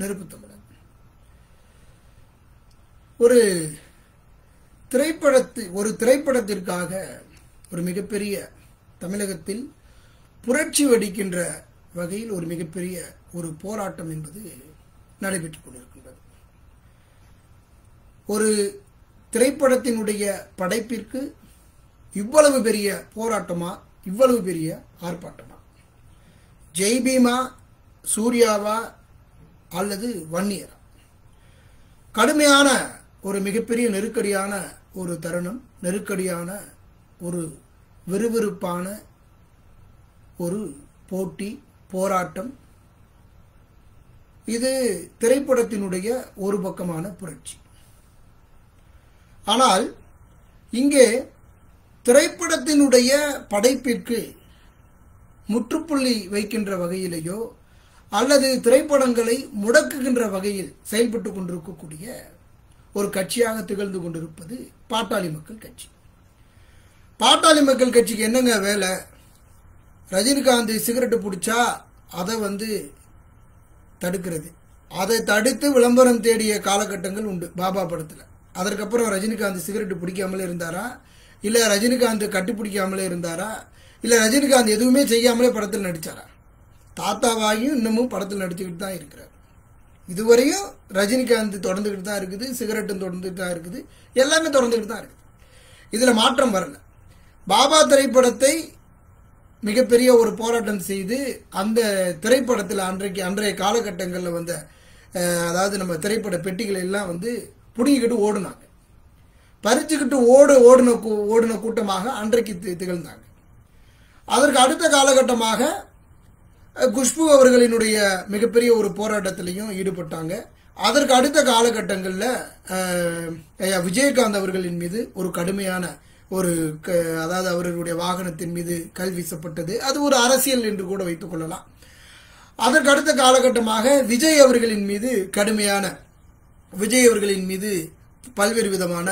நெருப்பு தமிழன் ஒரு திரைப்படத்து ஒரு திரைப்படத்திற்காக ஒரு மிகப்பெரிய தமிழகத்தில் புரட்சி வெடிக்கின்ற வகையில் ஒரு மிகப்பெரிய ஒரு போராட்டம் என்பது நடைபெற்றுக் கொண்டிருக்கின்றது ஒரு திரைப்படத்தினுடைய படைப்பிற்கு இவ்வளவு பெரிய போராட்டமா இவ்வளவு பெரிய ஆர்ப்பாட்டமா ஜெய் பீமா சூர்யாவா அல்லது வன்னியரா கடுமையான ஒரு மிகப்பெரிய நெருக்கடியான ஒரு தருணம் நெருக்கடியான ஒரு விறுவிறுப்பான ஒரு போட்டி போராட்டம் இது திரைப்படத்தினுடைய ஒரு பக்கமான புரட்சி ஆனால் இங்கே திரைப்படத்தினுடைய படைப்பிற்கு முற்றுப்புள்ளி வைக்கின்ற வகையிலேயோ அல்லது திரைப்படங்களை முடக்குகின்ற வகையில் செயல்பட்டு கொண்டிருக்கக்கூடிய ஒரு கட்சியாக திகழ்ந்து கொண்டிருப்பது பாட்டாளி மக்கள் கட்சி பாட்டாளி மக்கள் கட்சிக்கு என்னங்க வேலை ரஜினிகாந்த் சிகரெட்டு பிடிச்சா அதை வந்து தடுக்கிறது அதை தடுத்து விளம்பரம் தேடிய காலகட்டங்கள் உண்டு பாபா படத்தில் அதற்கப்புறம் ரஜினிகாந்த் சிகரெட்டு பிடிக்காமலே இருந்தாரா இல்லை ரஜினிகாந்த் கட்டி பிடிக்காமலே இருந்தாரா இல்லை ரஜினிகாந்த் எதுவுமே செய்யாமலே படத்தில் நடித்தாரா தாத்தாவாகியும் இன்னமும் படத்தில் நடிச்சுக்கிட்டு தான் இருக்கிறார் இதுவரையும் ரஜினிகாந்த் தொடர்ந்துக்கிட்டு தான் இருக்குது சிகரெட்டும் தொடர்ந்துட்டு தான் இருக்குது எல்லாமே தொடர்ந்துக்கிட்டு தான் இருக்குது இதில் மாற்றம் வரல பாபா திரைப்படத்தை மிகப்பெரிய ஒரு போராட்டம் செய்து அந்த திரைப்படத்தில் அன்றைக்கு அன்றைய காலகட்டங்களில் வந்த அஹ், அதாவது நம்ம திரைப்பட பெட்டிகளை எல்லாம் வந்து பிடுங்கிக்கிட்டு ஓடுனாங்க பறிச்சுக்கிட்டு ஓடு ஓடின கூ- ஓடின கூட்டமாக அன்றைக்கு தி- திகழ்ந்தாங்க அதற்கு அடுத்த காலகட்டமாக அஹ், குஷ்பு அவர்களினுடைய மிகப்பெரிய ஒரு போராட்டத்திலையும் ஈடுபட்டாங்க அதற்கு அடுத்த காலகட்டங்களில் ஐயா விஜயகாந்த் அவர்களின் மீது ஒரு கடுமையான ஒரு க- அதாவது அவர்களுடைய வாகனத்தின் மீது கல் வீசப்பட்டது அது ஒரு அரசியல் என்று கூட வைத்துக் கொள்ளலாம் அதற்கு அடுத்த காலகட்டமாக விஜய் அவர்களின் மீது கடுமையான விஜய் அவர்களின் மீது பல்வேறு விதமான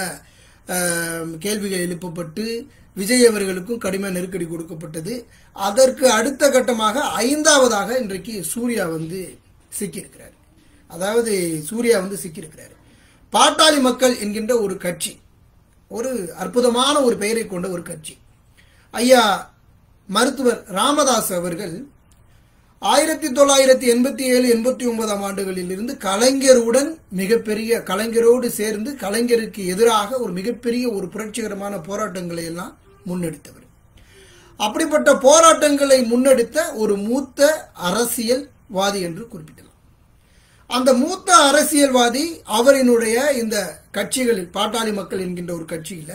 அஹ், கேள்விகள் எழுப்பப்பட்டு விஜய் அவர்களுக்கும் கடுமையான நெருக்கடி கொடுக்கப்பட்டது அதற்கு அடுத்த கட்டமாக ஐந்தாவதாக இன்றைக்கு சூர்யா வந்து சிக்கியிருக்கிறார் அதாவது சூர்யா வந்து சிக்கியிருக்கிறார் பாட்டாளி மக்கள் என்கின்ற ஒரு கட்சி ஒரு அற்புதமான ஒரு பெயரை கொண்ட ஒரு கட்சி ஐயா மருத்துவர் ராமதாஸ் அவர்கள் ஆயிரத்தி தொள்ளாயிரத்தி எண்பத்தி ஏழு எண்பத்தி ஒன்பதாம் ஆண்டுகளில் இருந்து கலைஞருடன் மிகப்பெரிய கலைஞரோடு சேர்ந்து கலைஞருக்கு எதிராக ஒரு மிகப்பெரிய ஒரு புரட்சிகரமான போராட்டங்களை எல்லாம் முன்னெடுத்தவர் அப்படிப்பட்ட போராட்டங்களை முன்னெடுத்த ஒரு மூத்த அரசியல்வாதி என்று குறிப்பிடலாம் அந்த மூத்த அரசியல்வாதி அவரினுடைய இந்த கட்சிகளில் பாட்டாளி மக்கள் என்கின்ற ஒரு கட்சியில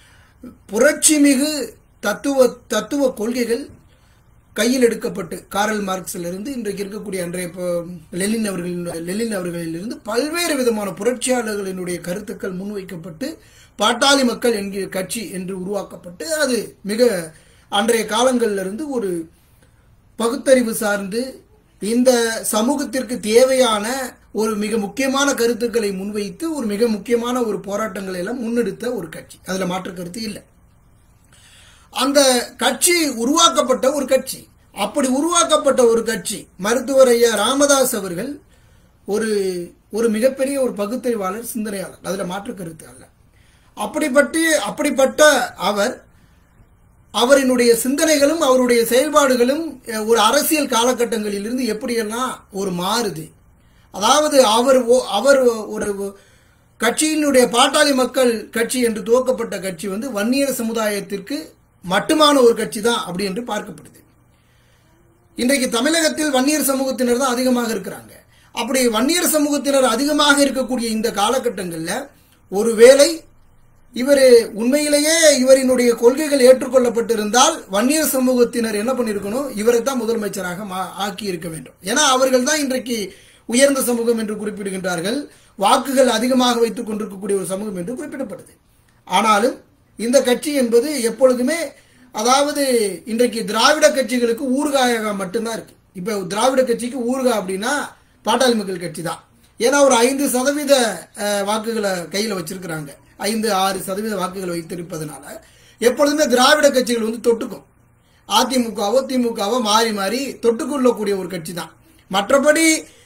புரட்சிமிகு தத்துவ தத்துவ கொள்கைகள் கையில் எடுக்கப்பட்டு காரல் மார்க்ஸிலிருந்து இன்றைக்கு இருக்கக்கூடிய அன்றைய ப- லெனின் அவர்களின் லெனின் அவர்களிலிருந்து பல்வேறு விதமான புரட்சியாளர்களினுடைய கருத்துக்கள் முன்வைக்கப்பட்டு பாட்டாளி மக்கள் என்கிற கட்சி என்று உருவாக்கப்பட்டு அது மிக அன்றைய காலங்களிலிருந்து ஒரு பகுத்தறிவு சார்ந்து இந்த சமூகத்திற்கு தேவையான ஒரு மிக முக்கியமான கருத்துக்களை முன்வைத்து ஒரு மிக முக்கியமான ஒரு போராட்டங்களை எல்லாம் முன்னெடுத்த ஒரு கட்சி அதுல மாற்று கருத்து இல்லை அந்த கட்சி உருவாக்கப்பட்ட ஒரு கட்சி அப்படி உருவாக்கப்பட்ட ஒரு கட்சி மருத்துவர் ஐயா ராமதாஸ் அவர்கள் ஒரு ஒரு மிகப்பெரிய ஒரு பகுத்தறிவாளர் சிந்தனையாளர் அதுல மாற்று கருத்து அல்ல அப்படிப்பட்டு அப்படிப்பட்ட அவர் அவரினுடைய சிந்தனைகளும் அவருடைய செயல்பாடுகளும் அஹ், ஒரு அரசியல் காலகட்டங்களில் இருந்து எப்படியெல்லாம் ஒரு மாறுது அதாவது அவர் ஓ- அவர் ஒரு கட்சியினுடைய பாட்டாளி மக்கள் கட்சி என்று துவக்கப்பட்ட கட்சி வந்து வன்னியர் சமுதாயத்திற்கு மட்டுமான ஒரு கட்சி தான் அப்படி என்று பார்க்கப்படுது இன்றைக்கு தமிழகத்தில் வன்னியர் சமூகத்தினர் தான் அதிகமாக இருக்கிறாங்க அப்படி வன்னியர் சமூகத்தினர் அதிகமாக இருக்கக்கூடிய இந்த காலகட்டங்களில் ஒருவேளை இவர் உண்மையிலேயே இவரினுடைய கொள்கைகள் ஏற்றுக்கொள்ளப்பட்டிருந்தால் வன்னியர் சமூகத்தினர் என்ன பண்ணியிருக்கணும் இவரை தான் முதலமைச்சராக மா- ஆக்கி இருக்க வேண்டும் ஏன்னா அவர்கள் தான் இன்றைக்கு உயர்ந்த சமூகம் என்று குறிப்பிடுகின்றார்கள் வாக்குகள் அதிகமாக வைத்துக் கொண்டிருக்கக்கூடிய ஒரு சமூகம் என்று குறிப்பிடப்படுது ஆனாலும் இந்த கட்சி என்பது எப்பொழுதுமே அதாவது இன்றைக்கு திராவிட கட்சிகளுக்கு ஊறுகாயாக மட்டும்தான் இருக்கு இப்ப திராவிட கட்சிக்கு ஊறுகா அப்படின்னா பாட்டாளி மக்கள் கட்சி தான் ஏன்னா ஒரு ஐந்து சதவீத அஹ், வாக்குகளை கையில் வச்சிருக்கிறாங்க ஐந்து ஆறு சதவீத வாக்குகளை வைத்திருப்பதனால எப்பொழுதுமே திராவிட கட்சிகள் வந்து தொட்டுக்கும் அதிமுகவோ திமுகவோ மாறி மாறி தொட்டுக்கொள்ளக்கூடிய ஒரு கட்சி தான் மற்றபடி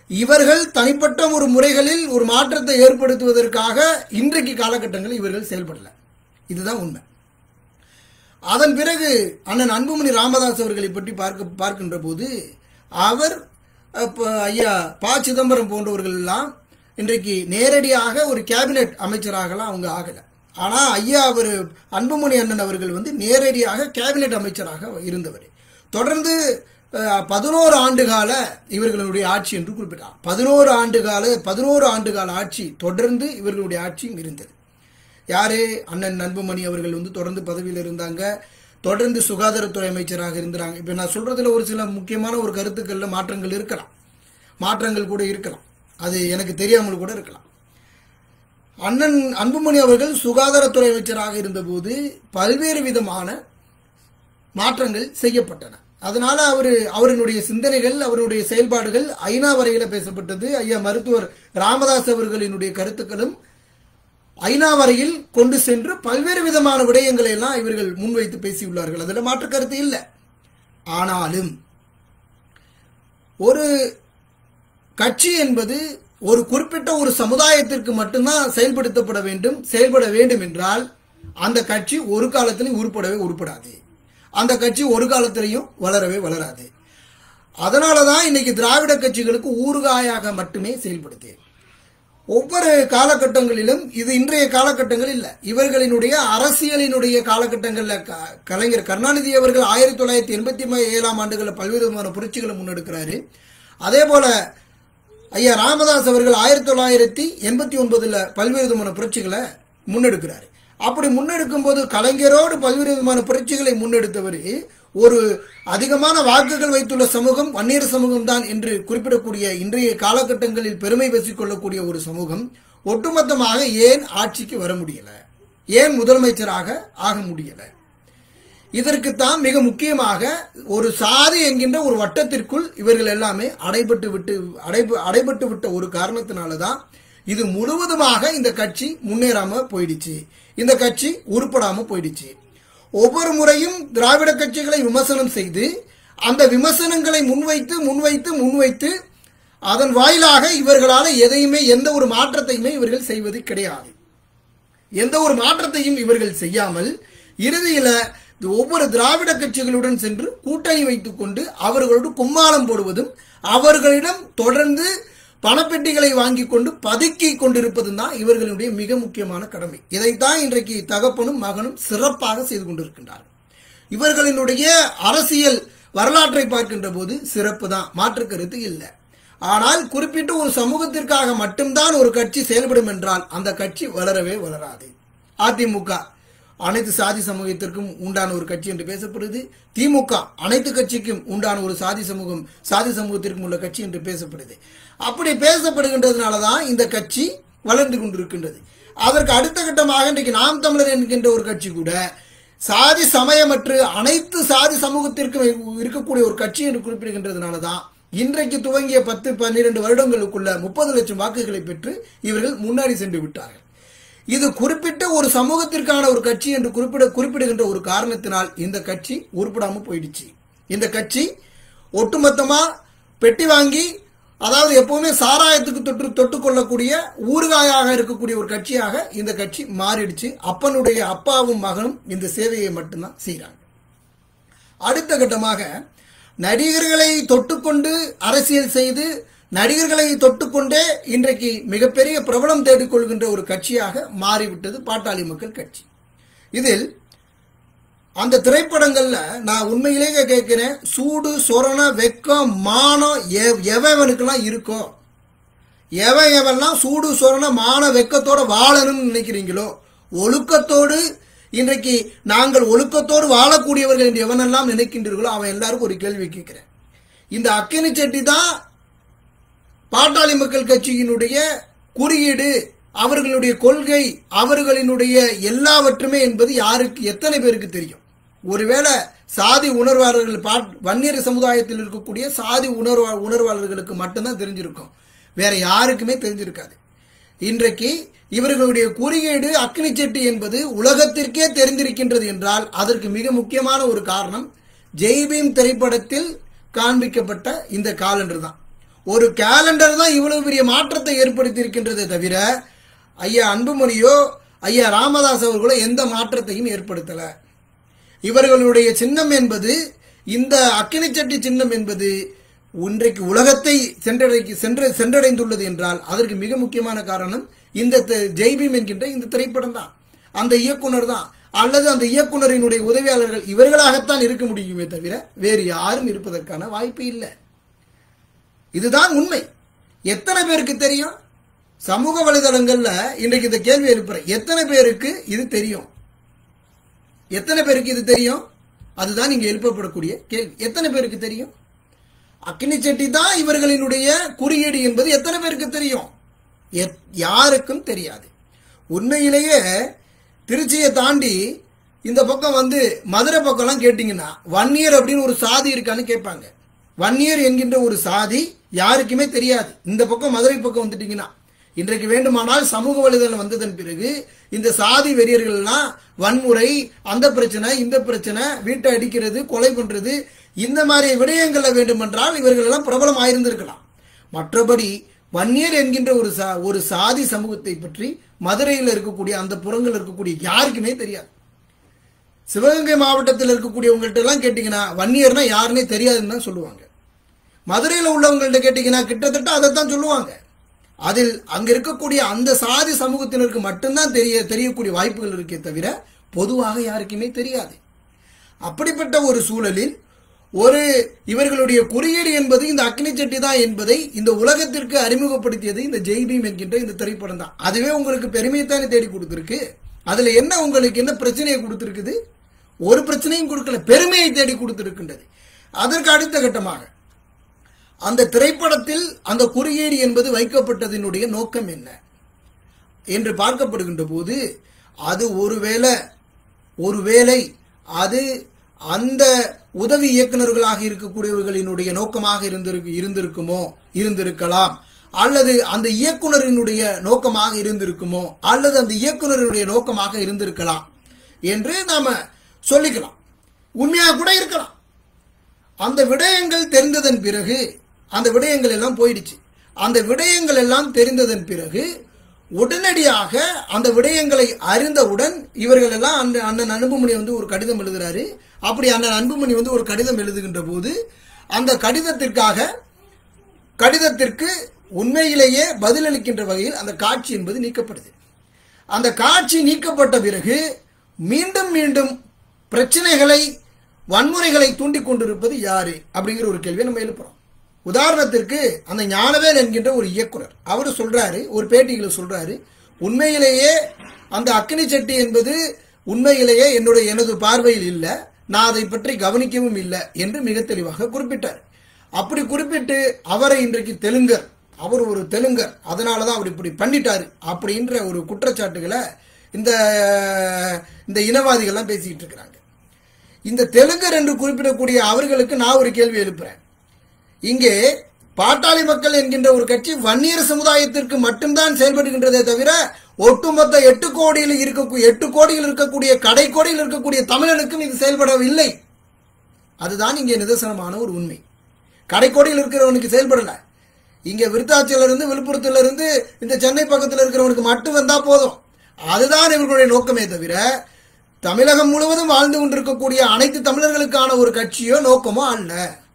இவர்கள் தனிப்பட்ட ஒரு முறைகளில் ஒரு மாற்றத்தை ஏற்படுத்துவதற்காக இன்றைக்கு காலகட்டங்களில் இவர்கள் செயல்படல இதுதான் உண்மை அதன் பிறகு அண்ணன் அன்புமணி ராமதாஸ் அவர்களை பற்றி பார்க்க பார்க்கின்ற போது அவர் அப்ப ஐயா ப சிதம்பரம் போன்றவர்கள் எல்லாம் இன்றைக்கு நேரடியாக ஒரு கேபினெட் அமைச்சராகலாம் அவங்க ஆகல ஆனா ஐயா அவர் அன்புமணி அண்ணன் அவர்கள் வந்து நேரடியாக கேபினெட் அமைச்சராக இருந்தவர் தொடர்ந்து பதினோரு ஆண்டு கால இவர்களுடைய ஆட்சி என்று குறிப்பிட்டார் பதினோரு ஆண்டு கால பதினோரு ஆண்டு கால ஆட்சி தொடர்ந்து இவர்களுடைய ஆட்சியும் இருந்தது யாரு அண்ணன் அன்புமணி அவர்கள் வந்து தொடர்ந்து பதவியில் இருந்தாங்க தொடர்ந்து சுகாதாரத்துறை அமைச்சராக இருந்தாங்க இப்ப நான் சொல்றதுல ஒரு சில முக்கியமான ஒரு கருத்துக்கள்ல மாற்றங்கள் இருக்கலாம் மாற்றங்கள் கூட இருக்கலாம் அது எனக்கு தெரியாமல் கூட இருக்கலாம் அண்ணன் அன்புமணி அவர்கள் சுகாதாரத்துறை அமைச்சராக இருந்தபோது பல்வேறு விதமான மாற்றங்கள் செய்யப்பட்டன அதனால அவர் அவரினுடைய சிந்தனைகள் அவருடைய செயல்பாடுகள் ஐநா வரையில பேசப்பட்டது ஐயா மருத்துவர் ராமதாஸ் அவர்களினுடைய கருத்துக்களும் ஐநா வரையில் கொண்டு சென்று பல்வேறு விதமான விடயங்களை எல்லாம் இவர்கள் முன்வைத்து பேசியுள்ளார்கள் அதில் மாற்று கருத்து இல்லை ஆனாலும் ஒரு கட்சி என்பது ஒரு குறிப்பிட்ட ஒரு சமுதாயத்திற்கு மட்டும்தான் செயல்படுத்தப்பட வேண்டும் செயல்பட வேண்டும் என்றால் அந்த கட்சி ஒரு காலத்திலும் உருப்படவே உருப்படாது அந்த கட்சி ஒரு காலத்திலையும் வளரவே வளராது அதனால தான் இன்னைக்கு திராவிட கட்சிகளுக்கு ஊறுகாயாக மட்டுமே செயல்படுது ஒவ்வொரு காலகட்டங்களிலும் இது இன்றைய காலகட்டங்கள் இல்ல இவர்களினுடைய அரசியலினுடைய காலகட்டங்களில் க- கலைஞர் கருணாநிதி அவர்கள் ஆயிரத்தி தொள்ளாயிரத்தி எண்பத்தி ஏழாம் ஆண்டுகளில் பல்வேறு விதமான புரட்சிகளை முன்னெடுக்கிறாரு அதே போல ஐயா ராமதாஸ் அவர்கள் ஆயிரத்தி தொள்ளாயிரத்தி எண்பத்தி ஒன்பதுல பல்வேறு விதமான புரட்சிகளை முன்னெடுக்கிறாரு அப்படி முன்னெடுக்கும் போது கலைஞரோடு பல்வேறு விதமான புரட்சிகளை முன்னெடுத்தவர் ஒரு அதிகமான வாக்குகள் வைத்துள்ள சமூகம் வன்னியர் சமூகம் தான் என்று குறிப்பிடக்கூடிய இன்றைய காலகட்டங்களில் பெருமை பேசிக்கொள்ளக்கூடிய ஒரு சமூகம் ஒட்டுமொத்தமாக ஏன் ஆட்சிக்கு வர முடியல ஏன் முதலமைச்சராக ஆக முடியல இதற்குத்தான் மிக முக்கியமாக ஒரு சாதி என்கின்ற ஒரு வட்டத்திற்குள் இவர்கள் எல்லாமே அடைபட்டு விட்டு அடைபு அடைபட்டு விட்ட ஒரு காரணத்தினால தான் இது முழுவதுமாக இந்த கட்சி முன்னேறாம போயிடுச்சு இந்த கட்சி உருப்படாம போயிடுச்சு ஒவ்வொரு முறையும் திராவிட கட்சிகளை விமர்சனம் செய்து அந்த விமர்சனங்களை முன்வைத்து முன்வைத்து முன்வைத்து அதன் வாயிலாக இவர்களால எதையுமே எந்த ஒரு மாற்றத்தையுமே இவர்கள் செய்வது கிடையாது எந்த ஒரு மாற்றத்தையும் இவர்கள் செய்யாமல் இறுதியில இந்த ஒவ்வொரு திராவிட கட்சிகளுடன் சென்று கூட்டணி வைத்துக் கொண்டு அவர்களோடு கும்மாளம் போடுவதும் அவர்களிடம் தொடர்ந்து பணப்பெட்டிகளை வாங்கி கொண்டு பதுக்கி கொண்டிருப்பதும் தான் இவர்களுடைய மிக முக்கியமான கடமை இதைத்தான் இன்றைக்கு தகப்பனும் மகனும் சிறப்பாக செய்து கொண்டிருக்கின்றார்கள் இவர்களினுடைய அரசியல் வரலாற்றை பார்க்கின்ற போது சிறப்பு தான் மாற்று கருத்து இல்லை ஆனால் குறிப்பிட்ட ஒரு சமூகத்திற்காக மட்டும்தான் ஒரு கட்சி செயல்படும் என்றால் அந்த கட்சி வளரவே வளராது அதிமுக அனைத்து சாதி சமூகத்திற்கும் உண்டான ஒரு கட்சி என்று பேசப்படுது திமுக அனைத்து கட்சிக்கும் உண்டான ஒரு சாதி சமூகம் சாதி சமூகத்திற்கும் உள்ள கட்சி என்று பேசப்படுது அப்படி பேசப்படுகின்றதுனால தான் இந்த கட்சி வளர்ந்து கொண்டிருக்கின்றது அதற்கு அடுத்த கட்டமாக இன்றைக்கு நாம் தமிழர் என்கின்ற ஒரு கட்சி கூட சாதி சமயமற்று அனைத்து சாதி சமூகத்திற்கும் இருக்கக்கூடிய ஒரு கட்சி என்று குறிப்பிடுகின்றதுனால தான் இன்றைக்கு துவங்கிய பத்து பன்னிரண்டு வருடங்களுக்குள்ள முப்பது லட்சம் வாக்குகளை பெற்று இவர்கள் முன்னாடி சென்று விட்டார்கள் இது குறிப்பிட்ட ஒரு சமூகத்திற்கான ஒரு கட்சி என்று குறிப்பிட குறிப்பிடுகின்ற ஒரு காரணத்தினால் இந்த கட்சி உருப்படாம போயிடுச்சு இந்த கட்சி ஒட்டுமொத்தமா பெட்டி வாங்கி அதாவது எப்பவுமே சாராயத்துக்கு தொட்டு தொட்டுக் கொள்ளக்கூடிய ஊறுகாயாக இருக்கக்கூடிய ஒரு கட்சியாக இந்த கட்சி மாறிடுச்சு அப்பனுடைய அப்பாவும் மகனும் இந்த சேவையை மட்டும்தான் செய்றாங்க அடுத்த கட்டமாக நடிகர்களை தொட்டுக்கொண்டு அரசியல் செய்து நடிகர்களை தொட்டுக்கொண்டே இன்றைக்கு மிகப்பெரிய பிரபலம் தேடிக்கொள்கின்ற ஒரு கட்சியாக மாறிவிட்டது பாட்டாளி மக்கள் கட்சி இதில் அந்த திரைப்படங்கள்ல நான் உண்மையிலேயே கேட்கிறேன் சூடு சொரண வெக்கம் மானம் எவ- எவனுக்கெல்லாம் இருக்கோ எவன் எவன்லாம் சூடு சொரண மான வெக்கத்தோட வாழணும்னு நினைக்கிறீங்களோ ஒழுக்கத்தோடு இன்றைக்கு நாங்கள் ஒழுக்கத்தோடு வாழக்கூடியவர்கள் என்று எவனெல்லாம் நினைக்கின்றீர்களோ அவன் எல்லாருக்கும் ஒரு கேள்வி கேட்கிறேன் இந்த அக்கினி செட்டி தான் பாட்டாளி மக்கள் கட்சியினுடைய குறியீடு அவர்களுடைய கொள்கை அவர்களினுடைய எல்லாவற்றுமே என்பது யாருக்கு எத்தனை பேருக்கு தெரியும் ஒருவேளை சாதி உணர்வாளர்கள் பாட் வன்னியர் சமுதாயத்தில் இருக்கக்கூடிய சாதி உணர்வா உணர்வாளர்களுக்கு மட்டும்தான் தெரிஞ்சிருக்கும் வேற யாருக்குமே தெரிஞ்சிருக்காது இன்றைக்கு இவர்களுடைய குறியீடு அக்னி செட்டி என்பது உலகத்திற்கே தெரிந்திருக்கின்றது என்றால் அதற்கு மிக முக்கியமான ஒரு காரணம் ஜெய்பீம் திரைப்படத்தில் காண்பிக்கப்பட்ட இந்த காலண்டர் தான் ஒரு கேலண்டர் தான் இவ்வளவு பெரிய மாற்றத்தை ஏற்படுத்தி இருக்கின்றதே தவிர ஐயா அன்புமணியோ ஐயா ராமதாஸ் அவர்களோ எந்த மாற்றத்தையும் ஏற்படுத்தல இவர்களுடைய சின்னம் என்பது இந்த அக்கினிச்சட்டி சின்னம் என்பது இன்றைக்கு உலகத்தை சென்றடை சென்ற சென்றடைந்துள்ளது என்றால் அதற்கு மிக முக்கியமான காரணம் இந்த த- ஜெய்பீம் என்கின்ற இந்த திரைப்படம் தான் அந்த இயக்குனர் தான் அல்லது அந்த இயக்குனரினுடைய உதவியாளர்கள் இவர்களாகத்தான் இருக்க முடியுமே தவிர வேறு யாரும் இருப்பதற்கான வாய்ப்பு இல்லை இதுதான் உண்மை எத்தனை பேருக்கு தெரியும் சமூக வலைதளங்கள்ல இன்றைக்கு இந்த கேள்வி எழுப்புறேன் எத்தனை பேருக்கு இது தெரியும் எத்தனை பேருக்கு இது தெரியும் அதுதான் இங்க எழுப்பப்படக்கூடிய கேள்வி எத்தனை பேருக்கு தெரியும் அக்னி செட்டி தான் இவர்களினுடைய குறியீடு என்பது எத்தனை பேருக்கு தெரியும் எத்- யாருக்கும் தெரியாது உண்மையிலேயே திருச்சியை தாண்டி இந்த பக்கம் வந்து மதுரை பக்கம்லாம் கேட்டிங்கன்னா வன்னியர் அப்படின்னு ஒரு சாதி இருக்கான்னு கேட்பாங்க வன்னியர் என்கின்ற ஒரு சாதி யாருக்குமே தெரியாது இந்த பக்கம் மதுரை பக்கம் வந்துட்டீங்கன்னா இன்றைக்கு வேண்டுமானால் சமூக வலைதளம் வந்ததன் பிறகு இந்த சாதி வெறியர்கள்லாம் வன்முறை அந்த பிரச்சனை இந்த பிரச்சனை வீட்டை அடிக்கிறது கொலை பண்றது இந்த மாதிரி விடயங்கள்ல வேண்டுமென்றால் இவர்கள் எல்லாம் பிரபலம் ஆயிருந்திருக்கலாம் மற்றபடி வன்னியர் என்கின்ற ஒரு சா ஒரு சாதி சமூகத்தை பற்றி மதுரையில் இருக்கக்கூடிய அந்த புறங்கள் இருக்கக்கூடிய யாருக்குமே தெரியாது சிவகங்கை மாவட்டத்தில் இருக்கக்கூடியவங்கள்ட்ட எல்லாம் கேட்டீங்கன்னா வன்னியர்னா யாருன்னே தெரியாதுன்னு தான் சொல்லுவாங்க மதுரையில் உள்ளவங்கள்ட்ட கேட்டீங்கன்னா கிட்டத்தட்ட அதைத்தான் சொல்லுவாங்க அதில் அங்க இருக்கக்கூடிய அந்த சாதி சமூகத்தினருக்கு மட்டும்தான் தெரிய தெரியக்கூடிய வாய்ப்புகள் இருக்கே தவிர பொதுவாக யாருக்குமே தெரியாது அப்படிப்பட்ட ஒரு சூழலில் ஒரு இவர்களுடைய குறியீடு என்பது இந்த அக்னி சட்டி தான் என்பதை இந்த உலகத்திற்கு அறிமுகப்படுத்தியது இந்த ஜெய்பீம் என்கின்ற இந்த திரைப்படம் தான் அதுவே உங்களுக்கு பெருமையைத்தானே தேடி கொடுத்துருக்கு அதுல என்ன உங்களுக்கு என்ன பிரச்சனையை கொடுத்துருக்குது ஒரு பிரச்சனையும் கொடுக்கல பெருமையை தேடி கொடுத்திருக்கின்றது அதற்கு அடுத்த கட்டமாக அந்த திரைப்படத்தில் அந்த குறியீடு என்பது வைக்கப்பட்டதனுடைய நோக்கம் என்ன என்று பார்க்கப்படுகின்ற போது அது ஒருவேளை ஒருவேளை அது அந்த உதவி இயக்குனர்களாக இருக்கக்கூடியவர்களினுடைய நோக்கமாக இருந்திருக்கு இருந்திருக்குமோ இருந்திருக்கலாம் அல்லது அந்த இயக்குனரினுடைய நோக்கமாக இருந்திருக்குமோ அல்லது அந்த இயக்குனரினுடைய நோக்கமாக இருந்திருக்கலாம் என்று நாம சொல்லிக்கலாம் உண்மையாக கூட இருக்கலாம் அந்த விடயங்கள் தெரிந்ததன் பிறகு அந்த விடயங்கள் எல்லாம் போயிடுச்சு அந்த விடயங்கள் எல்லாம் தெரிந்ததன் பிறகு உடனடியாக அந்த விடயங்களை அறிந்தவுடன் இவர்கள் எல்லாம் அந்த அண்ணன் அன்புமணி வந்து ஒரு கடிதம் எழுதுறாரு அப்படி அண்ணன் அன்புமணி வந்து ஒரு கடிதம் எழுதுகின்ற போது அந்த கடிதத்திற்காக கடிதத்திற்கு உண்மையிலேயே பதிலளிக்கின்ற வகையில் அந்த காட்சி என்பது நீக்கப்படுது அந்த காட்சி நீக்கப்பட்ட பிறகு மீண்டும் மீண்டும் பிரச்சனைகளை வன்முறைகளை தூண்டிக் கொண்டிருப்பது யாரு அப்படிங்கிற ஒரு கேள்வியை நம்ம எழுப்புறோம் உதாரணத்திற்கு அந்த ஞானவேல் என்கின்ற ஒரு இயக்குனர் அவர் சொல்றாரு ஒரு பேட்டியில சொல்றாரு உண்மையிலேயே அந்த அக்னி சட்டி என்பது உண்மையிலேயே என்னுடைய எனது பார்வையில் இல்லை நான் அதை பற்றி கவனிக்கவும் இல்லை என்று மிக தெளிவாக குறிப்பிட்டார் அப்படி குறிப்பிட்டு அவரை இன்றைக்கு தெலுங்கர் அவர் ஒரு தெலுங்கர் அதனாலதான் அவர் இப்படி பண்ணிட்டாரு அப்படின்ற ஒரு குற்றச்சாட்டுகளை இந்த இந்த இனவாதிகள்லாம் பேசிக்கிட்டு இருக்கிறாங்க இந்த தெலுங்கர் என்று குறிப்பிடக்கூடிய அவர்களுக்கு நான் ஒரு கேள்வி எழுப்புறேன் இங்கே பாட்டாளி மக்கள் என்கின்ற ஒரு கட்சி வன்னியர் சமுதாயத்திற்கு மட்டும்தான் செயல்படுகின்றதே தவிர ஒட்டுமொத்த எட்டு கோடியில் இருக்கக்கூடிய எட்டு கோடியில் இருக்கக்கூடிய கடை கோடியில் இருக்கக்கூடிய தமிழனுக்கும் இது செயல்படவில்லை அதுதான் இங்கே நிதர்சனமான ஒரு உண்மை கடைக்கோடியில் இருக்கிறவனுக்கு செயல்படல இங்க விருத்தாச்சல இருந்து விழுப்புரத்துல இருந்து இந்த சென்னை பக்கத்துல இருக்கிறவனுக்கு மட்டும் வந்தா போதும் அதுதான் இவர்களுடைய நோக்கமே தவிர தமிழகம் முழுவதும் வாழ்ந்து கொண்டிருக்கக்கூடிய அனைத்து தமிழர்களுக்கான ஒரு கட்சியோ நோக்கமோ அல்ல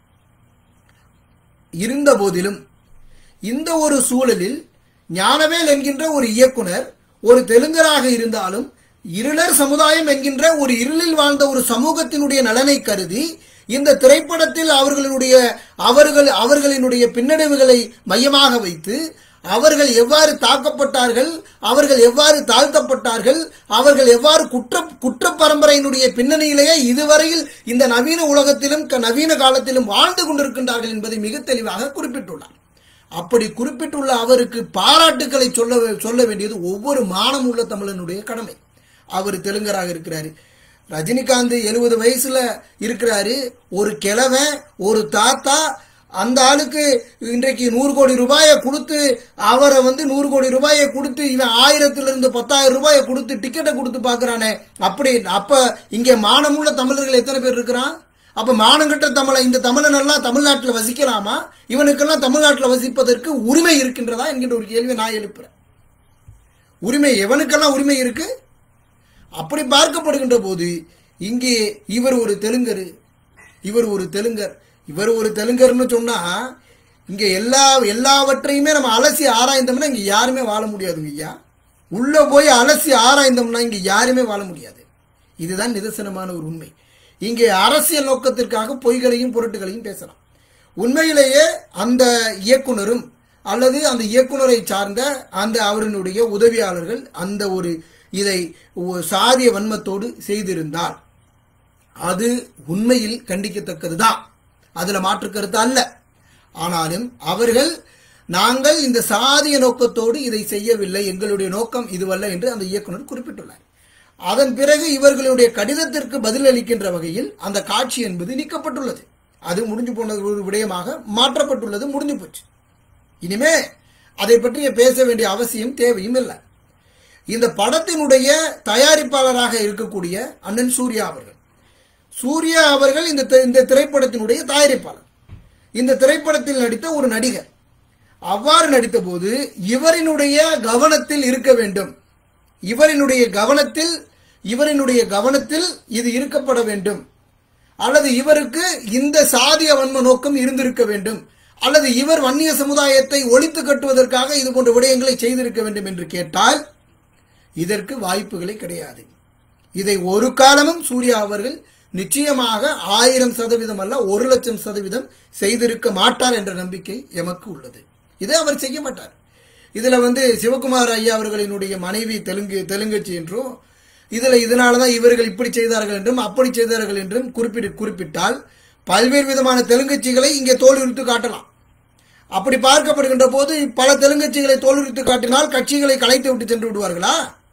இருந்த போதிலும் இந்த ஒரு சூழலில் ஞானவேல் என்கின்ற ஒரு இயக்குனர் ஒரு தெலுங்கராக இருந்தாலும் இருளர் சமுதாயம் என்கின்ற ஒரு இருளில் வாழ்ந்த ஒரு சமூகத்தினுடைய நலனை கருதி இந்த திரைப்படத்தில் அவர்களுடைய அவர்கள் அவர்களினுடைய பின்னடைவுகளை மையமாக வைத்து அவர்கள் எவ்வாறு தாக்கப்பட்டார்கள் அவர்கள் எவ்வாறு தாழ்த்தப்பட்டார்கள் அவர்கள் எவ்வாறு குற்ற குற்ற பரம்பரையினுடைய பின்னணியிலேயே இதுவரையில் இந்த நவீன உலகத்திலும் க- நவீன காலத்திலும் வாழ்ந்து கொண்டிருக்கின்றார்கள் என்பதை மிக தெளிவாக குறிப்பிட்டுள்ளார் அப்படி குறிப்பிட்டுள்ள அவருக்கு பாராட்டுக்களை சொல்ல சொல்ல வேண்டியது ஒவ்வொரு மானமுள்ள தமிழனுடைய கடமை அவர் தெலுங்கராக இருக்கிறாரு ரஜினிகாந்த் எழுபது வயசுல இருக்கிறாரு ஒரு கிழவன் ஒரு தாத்தா அந்த ஆளுக்கு இன்றைக்கு நூறு கோடி ரூபாயை கொடுத்து அவரை வந்து நூறு கோடி ரூபாயை கொடுத்து இவன் ஆயிரத்துல இருந்து பத்தாயிரம் ரூபாயை கொடுத்து டிக்கெட்டை கொடுத்து பாக்குறானே அப்படி அப்ப இங்க மானமுள்ள தமிழர்கள் எத்தனை பேர் இருக்கிறான் அப்ப மானங்கட்ட தமிழை இந்த தமிழன் எல்லாம் தமிழ்நாட்டில் வசிக்கலாமா இவனுக்கெல்லாம் தமிழ்நாட்டில் வசிப்பதற்கு உரிமை இருக்கின்றதா என்கின்ற ஒரு கேள்வியை நான் எழுப்புறேன் உரிமை எவனுக்கெல்லாம் உரிமை இருக்கு அப்படி பார்க்கப்படுகின்ற போது இங்கே இவர் ஒரு தெலுங்கர் இவர் ஒரு தெலுங்கர் இவர் ஒரு தெலுங்கர்னு சொன்னா இங்க எல்லா எல்லாவற்றையுமே நம்ம அலசி ஆராய்ந்தோம்னா இங்க யாருமே வாழ முடியாதுங்க ஐயா உள்ள போய் அலசி ஆராய்ந்தோம்னா இங்க யாருமே வாழ முடியாது இதுதான் நிதர்சனமான ஒரு உண்மை இங்கே அரசியல் நோக்கத்திற்காக பொய்களையும் பொருட்டுகளையும் பேசலாம் உண்மையிலேயே அந்த இயக்குனரும் அல்லது அந்த இயக்குனரை சார்ந்த அந்த அவரினுடைய உதவியாளர்கள் அந்த ஒரு இதை ஒ- சாதிய வன்மத்தோடு செய்திருந்தால் அது உண்மையில் கண்டிக்கத்தக்கதுதான் அதுல மாற்று கருத்து அல்ல ஆனாலும் அவர்கள் நாங்கள் இந்த சாதிய நோக்கத்தோடு இதை செய்யவில்லை எங்களுடைய நோக்கம் இதுவல்ல என்று அந்த இயக்குனர் குறிப்பிட்டுள்ளார் அதன் பிறகு இவர்களுடைய கடிதத்திற்கு பதிலளிக்கின்ற வகையில் அந்த காட்சி என்பது நீக்கப்பட்டுள்ளது அது முடிஞ்சு போன ஒரு விடயமாக மாற்றப்பட்டுள்ளது முடிஞ்சு போச்சு இனிமே அதை பற்றி பேச வேண்டிய அவசியம் தேவையும் இல்லை இந்த படத்தினுடைய தயாரிப்பாளராக இருக்கக்கூடிய அண்ணன் சூர்யா அவர்கள் சூர்யா அவர்கள் இந்த தி- இந்த திரைப்படத்தினுடைய தயாரிப்பாளர் இந்த திரைப்படத்தில் நடித்த ஒரு நடிகர் அவ்வாறு நடித்த போது இவரினுடைய கவனத்தில் இருக்க வேண்டும் இவரினுடைய கவனத்தில் இவரினுடைய கவனத்தில் இது இருக்கப்பட வேண்டும் அல்லது இவருக்கு இந்த சாதிய வன்ம நோக்கம் இருந்திருக்க வேண்டும் அல்லது இவர் வன்னிய சமுதாயத்தை ஒழித்து கட்டுவதற்காக இது போன்ற விடயங்களை செய்திருக்க வேண்டும் என்று கேட்டால் இதற்கு வாய்ப்புகளே கிடையாது இதை ஒரு காலமும் சூர்யா அவர்கள் நிச்சயமாக ஆயிரம் சதவீதம் அல்ல ஒரு லட்சம் சதவீதம் செய்திருக்க மாட்டார் என்ற நம்பிக்கை எமக்கு உள்ளது இதை அவர் செய்ய மாட்டார் இதுல வந்து சிவகுமார் ஐயா அவர்களினுடைய மனைவி தெலுங்கு தெலுங்கச்சி என்றும் இதுல இதனாலதான் இவர்கள் இப்படி செய்தார்கள் என்றும் அப்படி செய்தார்கள் என்றும் குறிப்பிட்டு குறிப்பிட்டால் பல்வேறு விதமான தெலுங்கச்சிகளை இங்கே தோலுரித்து காட்டலாம் அப்படி பார்க்கப்படுகின்ற போது பல தெலுங்கச்சிகளை தோலுரித்து காட்டினால் கட்சிகளை கலைத்து விட்டு சென்று விடுவார்களா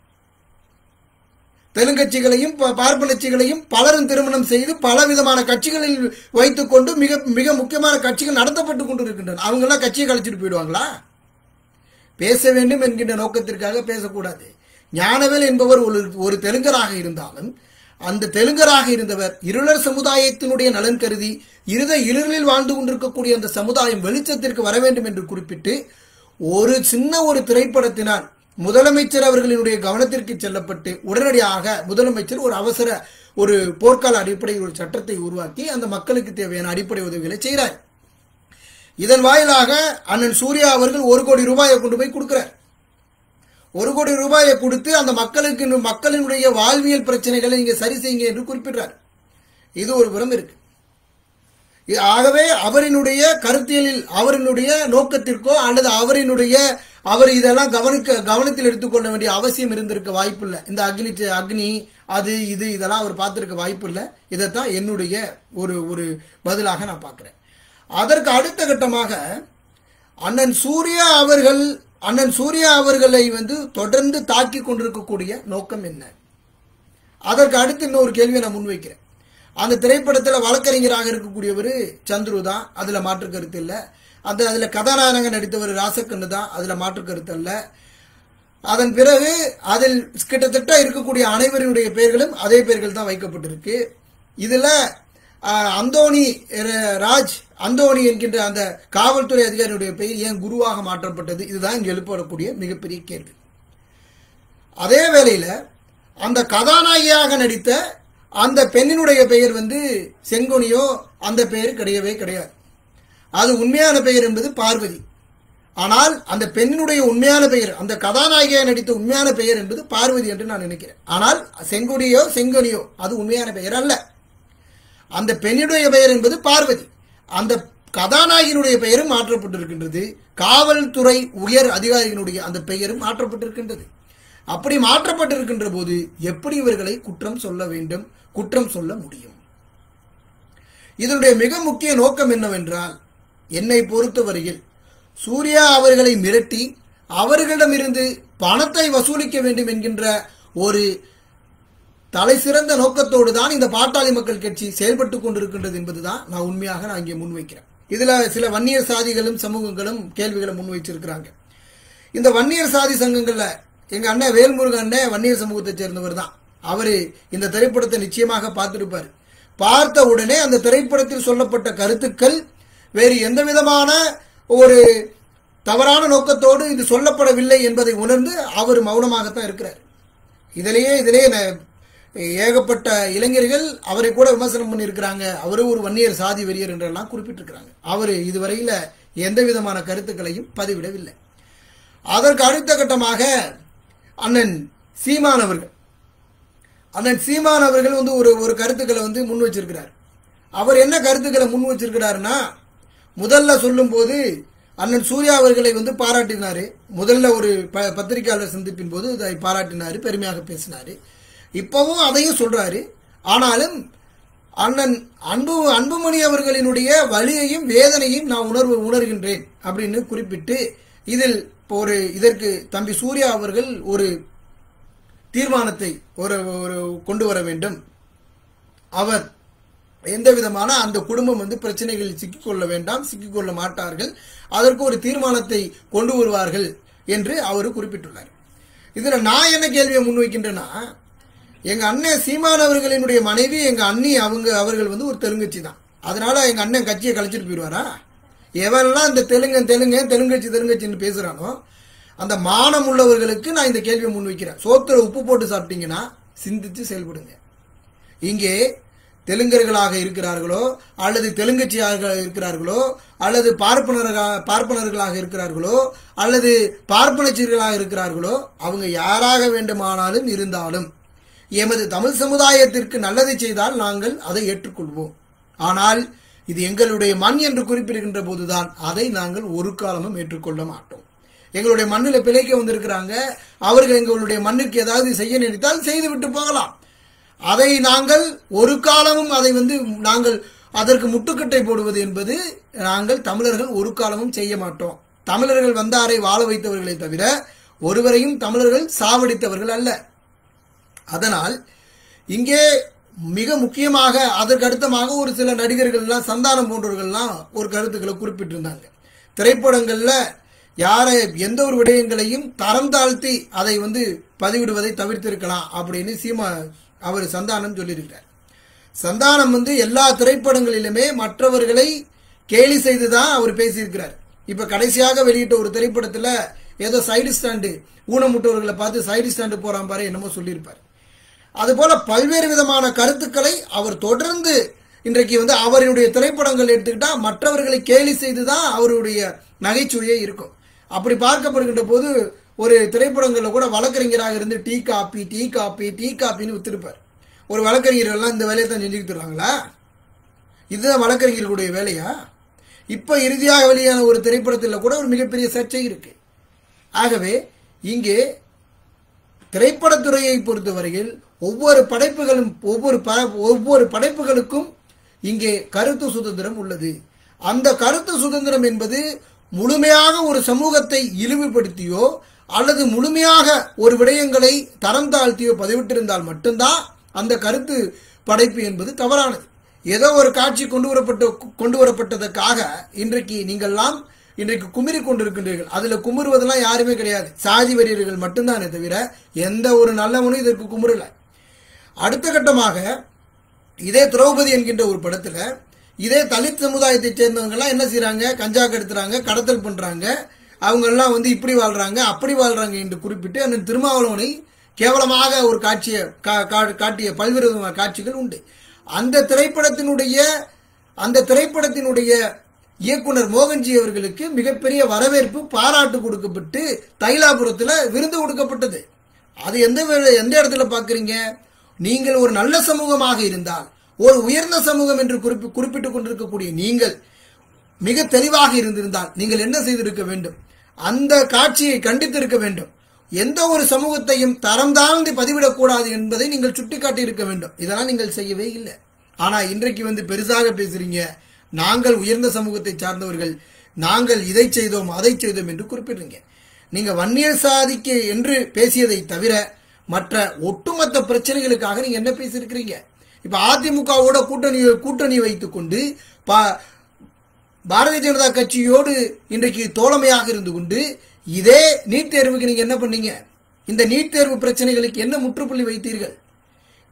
தெலுங்கட்சிகளையும் ப- பார்ப்பனச்சிகளையும் பலரும் திருமணம் செய்து பல விதமான கட்சிகளில் வைத்துக்கொண்டு மிக மிக முக்கியமான கட்சிகள் நடத்தப்பட்டு கொண்டு இருக்கின்றன அவங்கெல்லாம் கட்சியை கழிச்சிட்டு போயிடுவாங்களா பேச வேண்டும் என்கின்ற நோக்கத்திற்காக பேசக்கூடாது ஞானவேல் என்பவர் ஒரு ஒரு தெலுங்கராக இருந்தாலும் அந்த தெலுங்கராக இருந்தவர் இருளர் சமுதாயத்தினுடைய நலன் கருதி இருத இருளில் வாழ்ந்து கொண்டிருக்கக்கூடிய அந்த சமுதாயம் வெளிச்சத்திற்கு வர வேண்டும் என்று குறிப்பிட்டு ஒரு சின்ன ஒரு திரைப்படத்தினால் முதலமைச்சர் அவர்களினுடைய கவனத்திற்கு செல்லப்பட்டு உடனடியாக முதலமைச்சர் ஒரு அவசர ஒரு போர்க்கால அடிப்படையில் ஒரு சட்டத்தை உருவாக்கி அந்த மக்களுக்கு தேவையான அடிப்படை உதவிகளை செய்கிறார் இதன் வாயிலாக அண்ணன் சூர்யா அவர்கள் ஒரு கோடி ரூபாயை கொண்டு போய் கொடுக்கிறார் ஒரு கோடி ரூபாயை கொடுத்து அந்த மக்களுக்கு இன்னும் மக்களினுடைய வாழ்வியல் பிரச்சனைகளை நீங்க சரி செய்யுங்க என்று குறிப்பிடுறார் இது ஒரு புறம் இருக்கு இது ஆகவே அவரினுடைய கருத்தியலில் அவரினுடைய நோக்கத்திற்கோ அல்லது அவரினுடைய அவர் இதெல்லாம் கவனிக்க கவனத்தில் எடுத்துக்கொள்ள வேண்டிய அவசியம் இருந்திருக்க வாய்ப்பு இல்லை இந்த அக்னி அக்னி அது இது இதெல்லாம் அவர் பார்த்திருக்க வாய்ப்பு இல்லை இதைத்தான் என்னுடைய ஒரு ஒரு பதிலாக நான் பார்க்கிறேன் அதற்கு அடுத்த கட்டமாக அண்ணன் சூர்யா அவர்கள் அண்ணன் சூர்யா அவர்களை வந்து தொடர்ந்து தாக்கி கொண்டிருக்கக்கூடிய நோக்கம் என்ன அதற்கு அடுத்து இன்னொரு கேள்வியை நான் முன்வைக்கிறேன் அந்த திரைப்படத்தில் வழக்கறிஞராக இருக்கக்கூடியவர் சந்துரு தான் அதுல மாற்று கருத்து இல்லை அந்த அதுல கதாநாயகன் நடித்தவர் ராசக்கண்ணு தான் அதுல மாற்று கருத்து அல்ல அதன் பிறகு அதில் கிட்டத்தட்ட இருக்கக்கூடிய அனைவருடைய பெயர்களும் அதே பெயர்கள் தான் வைக்கப்பட்டிருக்கு இதுல ஆஹ், அந்தோணி ர- ராஜ் அந்தோணி என்கின்ற அந்த காவல்துறை அதிகாரியுடைய பெயர் ஏன் குருவாக மாற்றப்பட்டது இதுதான் இங்கு எழுப்பப்படக்கூடிய மிகப்பெரிய கேள்வி அதே வேளையில அந்த கதாநாயகியாக நடித்த அந்த பெண்ணினுடைய பெயர் வந்து செங்கோனியோ அந்த பெயர் கிடையவே கிடையாது அது உண்மையான பெயர் என்பது பார்வதி ஆனால் அந்த பெண்ணினுடைய உண்மையான பெயர் அந்த கதாநாயகியாக நடித்த உண்மையான பெயர் என்பது பார்வதி என்று நான் நினைக்கிறேன் ஆனால் செங்கொடியோ செங்கோனியோ அது உண்மையான பெயர் அல்ல அந்த பெண்ணுடைய பெயர் என்பது பார்வதி அந்த கதாநாயகியினுடைய பெயரும் மாற்றப்பட்டிருக்கின்றது காவல்துறை உயர் அதிகாரியினுடைய அந்த பெயரும் மாற்றப்பட்டிருக்கின்றது அப்படி மாற்றப்பட்டிருக்கின்ற போது எப்படி இவர்களை குற்றம் சொல்ல வேண்டும் குற்றம் சொல்ல முடியும் இதனுடைய மிக முக்கிய நோக்கம் என்னவென்றால் என்னை பொறுத்தவரையில் சூர்யா அவர்களை மிரட்டி அவர்களிடமிருந்து பணத்தை வசூலிக்க வேண்டும் என்கின்ற ஒரு தலை சிறந்த நோக்கத்தோடு தான் இந்த பாட்டாளி மக்கள் கட்சி செயல்பட்டு கொண்டிருக்கின்றது என்பதுதான் நான் உண்மையாக நான் இங்கே முன்வைக்கிறேன் இதுல சில வன்னியர் சாதிகளும் சமூகங்களும் கேள்விகளை முன்வைச்சிருக்கிறாங்க இந்த வன்னியர் சாதி சங்கங்கள்ல எங்க அண்ணன் வேல்முருகன் அண்ணன் வன்னியர் சமூகத்தை சேர்ந்தவர் தான் அவரு இந்த திரைப்படத்தை நிச்சயமாக பார்த்திருப்பார் பார்த்த உடனே அந்த திரைப்படத்தில் சொல்லப்பட்ட கருத்துக்கள் வேறு எந்த விதமான ஒரு தவறான நோக்கத்தோடு இது சொல்லப்படவில்லை என்பதை உணர்ந்து அவர் மௌனமாகத்தான் இருக்கிறார் இதிலேயே இதிலேயே ந- ஏகப்பட்ட இளைஞர்கள் அவரை கூட விமர்சனம் பண்ணியிருக்கிறாங்க அவரு ஒரு வன்னியர் சாதி வெறியர் என்றெல்லாம் குறிப்பிட்டிருக்கிறாங்க அவர் இதுவரையில எந்த விதமான கருத்துக்களையும் பதிவிடவில்லை அதற்கு அடுத்த கட்டமாக அண்ணன் சீமான் அவர்கள் அண்ணன் சீமான் அவர்கள் வந்து ஒரு ஒரு கருத்துக்களை வந்து முன் வச்சிருக்கிறார் அவர் என்ன கருத்துக்களை முன் வச்சிருக்கிறாருன்னா முதல்ல சொல்லும்போது அண்ணன் சூர்யா அவர்களை வந்து பாராட்டினாரு முதல்ல ஒரு ப பத்திரிகையாளர் சந்திப்பின் போது இதை பாராட்டினாரு பெருமையாக பேசினாரு இப்பவும் அதையும் சொல்றாரு ஆனாலும் அண்ணன் அன்பு அன்புமணி அவர்களினுடைய வலியையும் வேதனையும் நான் உணர்வு உணர்கின்றேன் அப்படின்னு குறிப்பிட்டு இதில் இப்போ ஒரு இதற்கு தம்பி சூர்யா அவர்கள் ஒரு தீர்மானத்தை ஒரு ஒரு கொண்டு வர வேண்டும் அவர் எந்த விதமான அந்த குடும்பம் வந்து பிரச்சனைகளில் சிக்கிக்கொள்ள வேண்டாம் சிக்கிக்கொள்ள மாட்டார்கள் அதற்கு ஒரு தீர்மானத்தை கொண்டு வருவார்கள் என்று அவர் குறிப்பிட்டுள்ளார் இதுல நான் என்ன கேள்வியை முன்வைக்கின்றேன்னா எங்க அண்ணன் சீமான் அவர்களினுடைய மனைவி எங்க அண்ணி அவங்க அவர்கள் வந்து ஒரு தெலுங்கச்சி தான் அதனால எங்க அண்ணன் கட்சியை கழிச்சிட்டு போயிடுவாரா எவரெல்லாம் இந்த தெலுங்கன் தெலுங்கன் தெலுங்கச்சி தெலுங்கச்சின்னு பேசுறானோ அந்த மானம் உள்ளவர்களுக்கு நான் இந்த கேள்வியை முன்வைக்கிறேன் சோத்துல உப்பு போட்டு சாப்பிட்டீங்கன்னா சிந்திச்சு செயல்படுங்க இங்கே தெலுங்கர்களாக இருக்கிறார்களோ அல்லது தெலுங்கச்சியாக இருக்கிறார்களோ அல்லது பார்ப்பனர்களாக பார்ப்பனர்களாக இருக்கிறார்களோ அல்லது பார்ப்பனச்சீர்களாக இருக்கிறார்களோ அவங்க யாராக வேண்டுமானாலும் இருந்தாலும் எமது தமிழ் சமுதாயத்திற்கு நல்லதை செய்தால் நாங்கள் அதை ஏற்றுக்கொள்வோம் ஆனால் இது எங்களுடைய மண் என்று குறிப்பிடுகின்ற போதுதான் அதை நாங்கள் ஒரு காலமும் ஏற்றுக்கொள்ள மாட்டோம் எங்களுடைய மண்ணில் பிழைக்க வந்திருக்கிறாங்க அவர்கள் எங்களுடைய மண்ணுக்கு ஏதாவது செய்ய நினைத்தால் செய்துவிட்டு போகலாம் அதை நாங்கள் ஒரு காலமும் அதை வந்து நாங்கள் அதற்கு முட்டுக்கட்டை போடுவது என்பது நாங்கள் தமிழர்கள் ஒரு காலமும் செய்ய மாட்டோம் தமிழர்கள் வந்தாரை வாழ வைத்தவர்களை தவிர ஒருவரையும் தமிழர்கள் சாவடித்தவர்கள் அல்ல அதனால் இங்கே மிக முக்கியமாக அதற்கு அடுத்தமாக ஒரு சில நடிகர்கள்லாம் சந்தானம் போன்றவர்கள்லாம் ஒரு கருத்துக்களை குறிப்பிட்டிருந்தாங்க திரைப்படங்கள்ல யாரை எந்த ஒரு விடயங்களையும் தரம் தாழ்த்தி அதை வந்து பதிவிடுவதை தவிர்த்திருக்கலாம் அப்படின்னு சீமா அவர் சந்தானம் சொல்லியிருக்கிறார் சந்தானம் வந்து எல்லா திரைப்படங்களிலுமே மற்றவர்களை கேலி செய்து தான் அவர் பேசியிருக்கிறார் இப்ப கடைசியாக வெளியிட்ட ஒரு திரைப்படத்துல ஏதோ சைடு ஸ்டாண்டு ஊனமுட்டவர்களை பார்த்து சைடு ஸ்டாண்டு போறான் பாரு என்னமோ சொல்லியிருப்பார் அதுபோல பல்வேறு விதமான கருத்துக்களை அவர் தொடர்ந்து இன்றைக்கு வந்து அவருடைய திரைப்படங்கள் எடுத்துக்கிட்டா மற்றவர்களை கேலி செய்துதான் அவருடைய நகைச்சுவையே இருக்கும் அப்படி பார்க்கப்படுகின்ற போது ஒரு திரைப்படங்கள்ல கூட வழக்கறிஞராக இருந்து tea coffee tea coffee tea காப்பின்னு வித்திருப்பார் ஒரு வழக்கறிஞர் எல்லாம் இந்த வேலையை தான் செஞ்சுக்கிட்டு இருக்காங்களா இதுதான் வழக்கறிஞர்களுடைய வேலையா இப்ப இறுதியாக வெளியான ஒரு திரைப்படத்தில் கூட ஒரு மிகப்பெரிய சர்ச்சை இருக்கு ஆகவே இங்கே திரைப்படத்துறையை பொறுத்தவரையில் ஒவ்வொரு படைப்புகளும் ஒவ்வொரு ப- ஒவ்வொரு படைப்புகளுக்கும் இங்கே கருத்து சுதந்திரம் உள்ளது அந்த கருத்து சுதந்திரம் என்பது முழுமையாக ஒரு சமூகத்தை இழிவுபடுத்தியோ அல்லது முழுமையாக ஒரு விடயங்களை தரம் தாழ்த்தியோ பதிவிட்டிருந்தால் மட்டும்தான் அந்த கருத்து படைப்பு என்பது தவறானது ஏதோ ஒரு காட்சி கொண்டு வரப்பட்ட கொண்டு வரப்பட்டதற்காக இன்றைக்கு நீங்கள்லாம் இன்றைக்கு குமிரி கொண்டிருக்கின்றீர்கள் அதுல குமுறுவதெல்லாம் யாருமே கிடையாது சாதி வெறியர்கள் மட்டும்தானே தவிர எந்த ஒரு நல்லவனும் இதற்கு குமுறல அடுத்த கட்டமாக இதே திரௌபதி என்கின்ற ஒரு படத்துல இதே தலித் சமுதாயத்தைச் சேர்ந்தவங்க எல்லாம் என்ன செய்றாங்க கஞ்சா கடத்துறாங்க கடத்தல் பண்றாங்க அவங்க எல்லாம் வந்து இப்படி வாழ்றாங்க அப்படி வாழ்றாங்க என்று குறிப்பிட்டு அந்த திருமாவளவனை கேவலமாக ஒரு காட்சியை கா- கா- காட்டிய பல்வேறு விதமான காட்சிகள் உண்டு அந்த திரைப்படத்தினுடைய அந்த திரைப்படத்தினுடைய இயக்குனர் மோகன்ஜி அவர்களுக்கு மிகப்பெரிய வரவேற்பு பாராட்டு கொடுக்கப்பட்டு தைலாபுரத்துல விருந்து கொடுக்கப்பட்டது அது எந்த வே- எந்த இடத்துல பாக்குறீங்க நீங்கள் ஒரு நல்ல சமூகமாக இருந்தால் ஒரு உயர்ந்த சமூகம் என்று குறிப்பி குறிப்பிட்டுக் கொண்டிருக்கக்கூடிய நீங்கள் மிக தெளிவாக இருந்திருந்தால் நீங்கள் என்ன செய்திருக்க வேண்டும் அந்த காட்சியை கண்டித்திருக்க வேண்டும் எந்த ஒரு சமூகத்தையும் தரம் தாழ்ந்து பதிவிடக்கூடாது என்பதை நீங்கள் சுட்டிக்காட்டி இருக்க வேண்டும் இதெல்லாம் நீங்கள் செய்யவே இல்லை ஆனா இன்றைக்கு வந்து பெருசாக பேசுறீங்க நாங்கள் உயர்ந்த சமூகத்தை சார்ந்தவர்கள் நாங்கள் இதை செய்தோம் அதை செய்தோம் என்று குறிப்பிடுறீங்க நீங்க வன்னியர் சாதிக்கு என்று பேசியதை தவிர மற்ற ஒட்டுமொத்த பிரச்சனைகளுக்காக நீங்க என்ன பேசியிருக்கிறீங்க இப்ப அதிமுகவோட கூட்டணி கூட்டணி வைத்துக் கொண்டு பா- பாரதிய ஜனதா கட்சியோடு இன்றைக்கு தோழமையாக இருந்து கொண்டு இதே நீட் தேர்வுக்கு நீங்க என்ன பண்ணீங்க இந்த நீட் தேர்வு பிரச்சனைகளுக்கு என்ன முற்றுப்புள்ளி வைத்தீர்கள்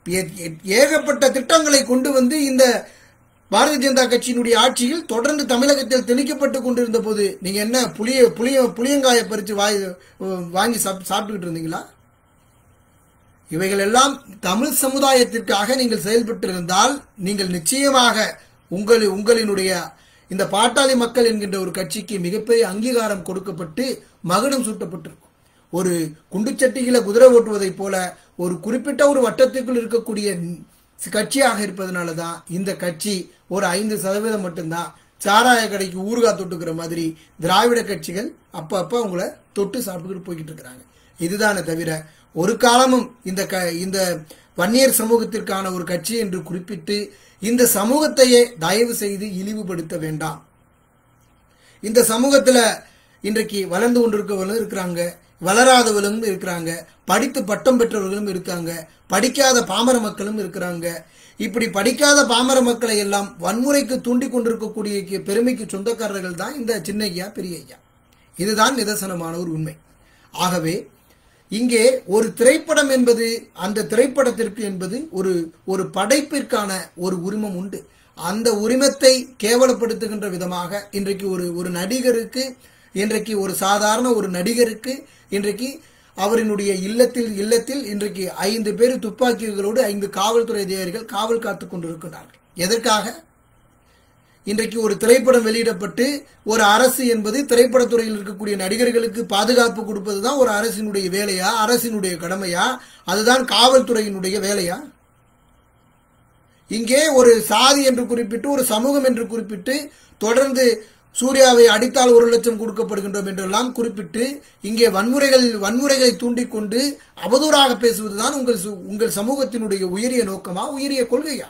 ஏ- ஏ- ஏகப்பட்ட திட்டங்களை கொண்டு வந்து இந்த பாரதிய ஜனதா கட்சியினுடைய ஆட்சியில் தொடர்ந்து தமிழகத்தில் திணிக்கப்பட்டு கொண்டிருந்த போது நீங்க என்ன புளிய புளிய புளியங்காயை பறித்து வாய் வாங்கி சாப்- சாப்பிட்டுக்கிட்டு இருந்தீங்களா இவைகள் எல்லாம் தமிழ் சமுதாயத்திற்காக நீங்கள் செயல்பட்டிருந்தால் நீங்கள் நிச்சயமாக உங்கள் உங்களினுடைய இந்த பாட்டாளி மக்கள் என்கின்ற ஒரு கட்சிக்கு மிகப்பெரிய அங்கீகாரம் கொடுக்கப்பட்டு மகுடம் சூட்டப்பட்டிருக்கும் ஒரு குண்டுச்சட்டிகளை குதிரை ஓட்டுவதைப் போல ஒரு குறிப்பிட்ட ஒரு வட்டத்திற்குள் இருக்கக்கூடிய கட்சியாக இருப்பதனால தான் இந்த கட்சி ஒரு ஐந்து சதவீதம் மட்டும்தான் சாராய கடைக்கு ஊறுகாய் தொட்டுக்கிற மாதிரி திராவிட கட்சிகள் அப்ப அப்ப அவங்கள தொட்டு சாப்பிட்டுக்கிட்டு போய்கிட்டு இருக்கிறாங்க இதுதானே தவிர ஒரு காலமும் இந்த க இந்த வன்னியர் சமூகத்திற்கான ஒரு கட்சி என்று குறிப்பிட்டு இந்த சமூகத்தையே தயவு செய்து இழிவுபடுத்த வேண்டாம் இந்த சமூகத்துல இன்றைக்கு வளர்ந்து கொண்டிருக்கவர்களும் இருக்கிறாங்க வளராதவர்களும் இருக்கிறாங்க படித்து பட்டம் பெற்றவர்களும் இருக்காங்க படிக்காத பாமர மக்களும் இருக்கிறாங்க இப்படி படிக்காத பாமர மக்களை எல்லாம் வன்முறைக்கு தூண்டி கொண்டிருக்கக்கூடிய கி- பெருமைக்கு சொந்தக்காரர்கள் தான் இந்த சின்னையா பெரிய ஐயா இதுதான் நிதர்சனமான ஒரு உண்மை ஆகவே இங்கே ஒரு திரைப்படம் என்பது அந்த திரைப்படத்திற்கு என்பது ஒரு ஒரு படைப்பிற்கான ஒரு உரிமம் உண்டு அந்த உரிமத்தை கேவலப்படுத்துகின்ற விதமாக இன்றைக்கு ஒரு ஒரு நடிகருக்கு இன்றைக்கு ஒரு சாதாரண ஒரு நடிகருக்கு இன்றைக்கு அவரினுடைய இல்லத்தில் இல்லத்தில் இன்றைக்கு ஐந்து பேர் துப்பாக்கிகளோடு ஐந்து காவல்துறை அதிகாரிகள் காவல் காத்துக் கொண்டிருக்கிறார்கள் எதற்காக இன்றைக்கு ஒரு திரைப்படம் வெளியிடப்பட்டு ஒரு அரசு என்பது திரைப்படத்துறையில் இருக்கக்கூடிய நடிகர்களுக்கு பாதுகாப்பு கொடுப்பதுதான் ஒரு அரசினுடைய வேலையா அரசினுடைய கடமையா அதுதான் காவல்துறையினுடைய வேலையா இங்கே ஒரு சாதி என்று குறிப்பிட்டு ஒரு சமூகம் என்று குறிப்பிட்டு தொடர்ந்து சூர்யாவை அடித்தால் ஒரு லட்சம் கொடுக்கப்படுகின்றோம் என்றெல்லாம் குறிப்பிட்டு இங்கே வன்முறைகள் வன்முறைகளை தூண்டிக்கொண்டு அவதூறாக பேசுவதுதான் உங்கள் சு- உங்கள் சமூகத்தினுடைய உயரிய நோக்கமா உயரிய கொள்கையா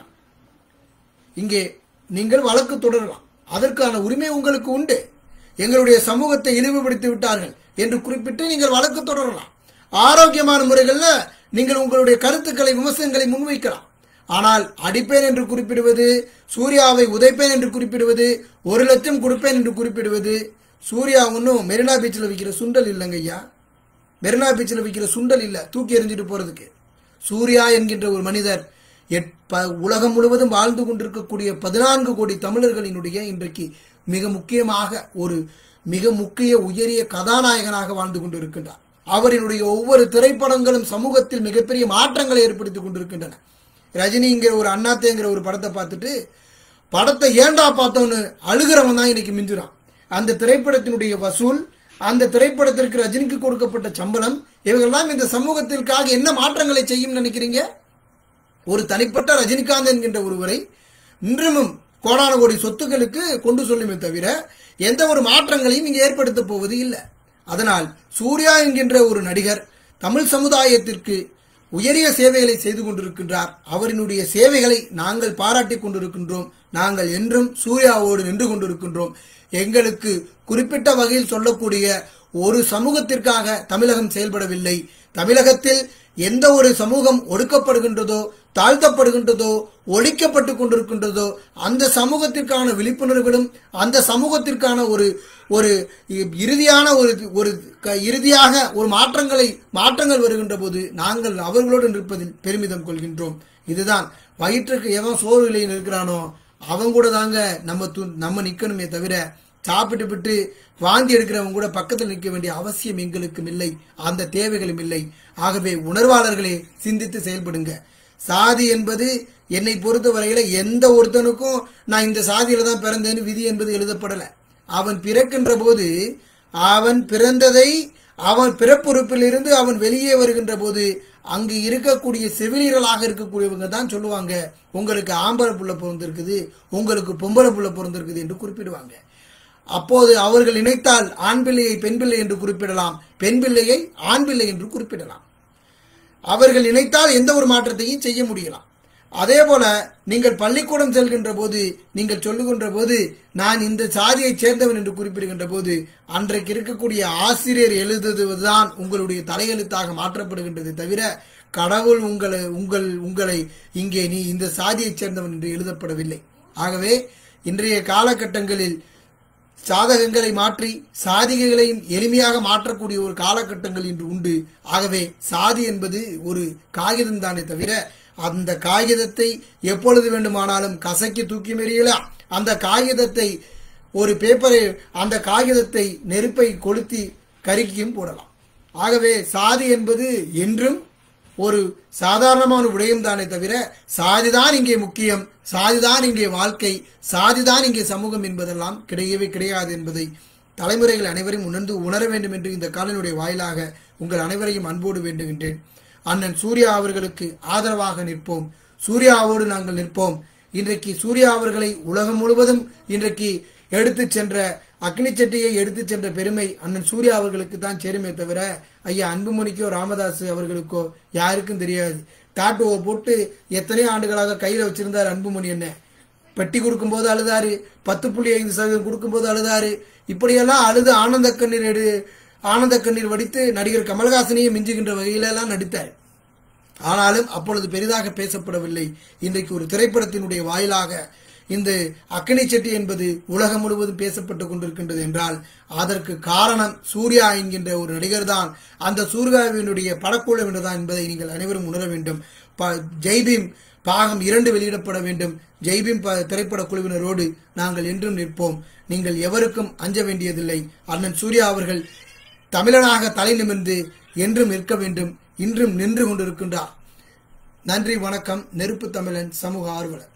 இங்கே நீங்கள் வழக்கு தொடரலாம் அதற்கான உரிமை உங்களுக்கு உண்டு எங்களுடைய சமூகத்தை இழிவுபடுத்தி விட்டார்கள் என்று குறிப்பிட்டு நீங்கள் வழக்கு தொடரலாம் ஆரோக்கியமான முறைகள்ல நீங்கள் உங்களுடைய கருத்துக்களை விமர்சனங்களை முன்வைக்கலாம் ஆனால் அடிப்பேன் என்று குறிப்பிடுவது சூர்யாவை உதைப்பேன் என்று குறிப்பிடுவது ஒரு லட்சம் கொடுப்பேன் என்று குறிப்பிடுவது சூர்யா ஒன்றும் மெரினா பீச்சில் விற்கிற சுண்டல் இல்லைங்க ஐயா மெரினா பீச்சில் விற்கிற சுண்டல் இல்ல தூக்கி எறிஞ்சிட்டு போறதுக்கு சூர்யா என்கின்ற ஒரு மனிதர் எட்- ப- உலகம் முழுவதும் வாழ்ந்து கொண்டிருக்கக்கூடிய பதினான்கு கோடி தமிழர்களினுடைய இன்றைக்கு மிக முக்கியமாக ஒரு மிக முக்கிய உயரிய கதாநாயகனாக வாழ்ந்து கொண்டிருக்கின்றார் அவரினுடைய ஒவ்வொரு திரைப்படங்களும் சமூகத்தில் மிகப்பெரிய மாற்றங்களை ஏற்படுத்திக் கொண்டிருக்கின்றன ரஜினிங்கிற ஒரு அண்ணாத்தேங்கிற ஒரு படத்தை பார்த்துட்டு படத்தை ஏண்டா பார்த்தோன்னு அழுகிறவன் தான் இன்னைக்கு மிஞ்சுறான் அந்த திரைப்படத்தினுடைய வசூல் அந்த திரைப்படத்திற்கு ரஜினிக்கு கொடுக்கப்பட்ட சம்பளம் இவங்கெல்லாம் இந்த சமூகத்திற்காக என்ன மாற்றங்களை செய்யும் நினைக்கிறீங்க ஒரு தனிப்பட்ட ரஜினிகாந்த் என்கின்ற ஒருவரை இன்றும் கோடான கோடி சொத்துக்களுக்கு கொண்டு சொல்லுமே தவிர எந்த ஒரு மாற்றங்களையும் இங்கு ஏற்படுத்த போவது இல்லை அதனால் சூர்யா என்கின்ற ஒரு நடிகர் தமிழ் சமுதாயத்திற்கு உயரிய சேவைகளை செய்து கொண்டிருக்கின்றார் அவரினுடைய சேவைகளை நாங்கள் பாராட்டிக் கொண்டிருக்கின்றோம் நாங்கள் என்றும் சூர்யாவோடு நின்று கொண்டிருக்கின்றோம் எங்களுக்கு குறிப்பிட்ட வகையில் சொல்லக்கூடிய ஒரு சமூகத்திற்காக தமிழகம் செயல்படவில்லை தமிழகத்தில் எந்த ஒரு சமூகம் ஒடுக்கப்படுகின்றதோ தாழ்த்தப்படுகின்றதோ ஒழிக்கப்பட்டு கொண்டிருக்கின்றதோ அந்த சமூகத்திற்கான விழிப்புணர்வுகளும் அந்த சமூகத்திற்கான ஒரு ஒரு இ- இறுதியான ஒரு ஒரு க- இறுதியாக ஒரு மாற்றங்களை மாற்றங்கள் வருகின்ற போது நாங்கள் அவர்களோடு நிற்பதில் பெருமிதம் கொள்கின்றோம் இதுதான் வயிற்றுக்கு எவன் சோறு இல்லைன்னு இருக்கிறானோ அவன் கூட தாங்க நம்ம து- நம்ம நிக்கணுமே தவிர சாப்பிட்டு விட்டு வாந்தி எடுக்கிறவங்க கூட பக்கத்தில் நிற்க வேண்டிய அவசியம் எங்களுக்கும் இல்லை அந்த தேவைகளும் இல்லை ஆகவே உணர்வாளர்களே சிந்தித்து செயல்படுங்க சாதி என்பது என்னை பொறுத்தவரையில எந்த ஒருத்தனுக்கும் நான் இந்த சாதியில தான் பிறந்தேன்னு விதி என்பது எழுதப்படல அவன் பிறக்கின்ற போது அவன் பிறந்ததை அவன் பிறப்புறுப்பிலிருந்து அவன் வெளியே வருகின்ற போது அங்கு இருக்கக்கூடிய செவிலியர்களாக இருக்கக்கூடியவங்க தான் சொல்லுவாங்க உங்களுக்கு ஆம்பளை புள்ள பிறந்திருக்குது உங்களுக்கு பொம்பளை புள்ள பிறந்திருக்குது என்று குறிப்பிடுவாங்க அப்போது அவர்கள் நினைத்தால் ஆண் பிள்ளையை பெண் பிள்ளை என்று குறிப்பிடலாம் பெண் பிள்ளையை ஆண் பிள்ளை என்று குறிப்பிடலாம் அவர்கள் நினைத்தால் எந்த ஒரு மாற்றத்தையும் செய்ய முடியலாம் அதே போல நீங்கள் பள்ளிக்கூடம் செல்கின்ற போது நீங்கள் சொல்லுகின்ற போது நான் இந்த சாதியைச் சேர்ந்தவன் என்று குறிப்பிடுகின்ற போது அன்றைக்கு இருக்கக்கூடிய ஆசிரியர் எழுதுவதுதான் உங்களுடைய தலையெழுத்தாக மாற்றப்படுகின்றது தவிர கடவுள் உங்களை உங்கள் உங்களை இங்கே நீ இந்த சாதியைச் சேர்ந்தவன் என்று எழுதப்படவில்லை ஆகவே இன்றைய காலகட்டங்களில் சாதகங்களை மாற்றி சாதிகளையும் எளிமையாக மாற்றக்கூடிய ஒரு காலகட்டங்கள் இன்று உண்டு ஆகவே சாதி என்பது ஒரு காகிதம் தானே தவிர அந்த காகிதத்தை எப்பொழுது வேண்டுமானாலும் கசக்கி தூக்கி எறியலாம் அந்த காகிதத்தை ஒரு பேப்பரை அந்த காகிதத்தை நெருப்பை கொளுத்தி கருக்கியும் போடலாம் ஆகவே சாதி என்பது என்றும் ஒரு சாதாரணமான விடயம் தானே தவிர சாதிதான் இங்கே முக்கியம் சாதிதான் இங்கே வாழ்க்கை சாதிதான் இங்கே சமூகம் என்பதெல்லாம் கிடையவே கிடையாது என்பதை தலைமுறைகள் அனைவரும் உணர்ந்து உணர வேண்டும் என்று இந்த காலனுடைய வாயிலாக உங்கள் அனைவரையும் அன்போடு வேண்டுகின்றேன் அண்ணன் சூர்யா அவர்களுக்கு ஆதரவாக நிற்போம் சூர்யாவோடு நாங்கள் நிற்போம் இன்றைக்கு சூர்யா அவர்களை உலகம் முழுவதும் இன்றைக்கு எடுத்துச் சென்ற அக்னி சட்டியை எடுத்துச் சென்ற பெருமை அண்ணன் சூர்யா அவர்களுக்கு தான் சேருமே தவிர ஐயா அன்புமணிக்கோ ராமதாஸ் அவர்களுக்கோ யாருக்கும் தெரியாது டாட்டோவை போட்டு எத்தனை ஆண்டுகளாக கையில வச்சிருந்தார் அன்புமணி என்ன பெட்டி கொடுக்கும்போது அழுதாரு பத்து புள்ளி ஐந்து சதவீதம் கொடுக்கும்போது அழுதாரு இப்படியெல்லாம் அழுது ஆனந்த கண்ணீர் எடு ஆனந்த கண்ணீர் வடித்து நடிகர் கமல்ஹாசனையே மிஞ்சுகின்ற வகையிலெல்லாம் நடித்தார் ஆனாலும் அப்பொழுது பெரிதாக பேசப்படவில்லை இன்றைக்கு ஒரு திரைப்படத்தினுடைய வாயிலாக இந்த அக்கினி செட்டி என்பது உலகம் முழுவதும் பேசப்பட்டு கொண்டிருக்கின்றது என்றால் அதற்கு காரணம் சூர்யா என்கின்ற ஒரு நடிகர் தான் அந்த சூர்யாவினுடைய படக்குழுவினர்தான் என்பதை நீங்கள் அனைவரும் உணர வேண்டும் ப- ஜெய்பீம் பாகம் இரண்டு வெளியிடப்பட வேண்டும் ஜெய்பீம் ப- திரைப்பட குழுவினரோடு நாங்கள் என்றும் நிற்போம் நீங்கள் எவருக்கும் அஞ்ச வேண்டியதில்லை அண்ணன் சூர்யா அவர்கள் தமிழனாக தலை நிமிர்ந்து என்றும் நிற்க வேண்டும் இன்றும் நின்று கொண்டிருக்கின்றார் நன்றி வணக்கம் நெருப்பு தமிழன் சமூக ஆர்வலர்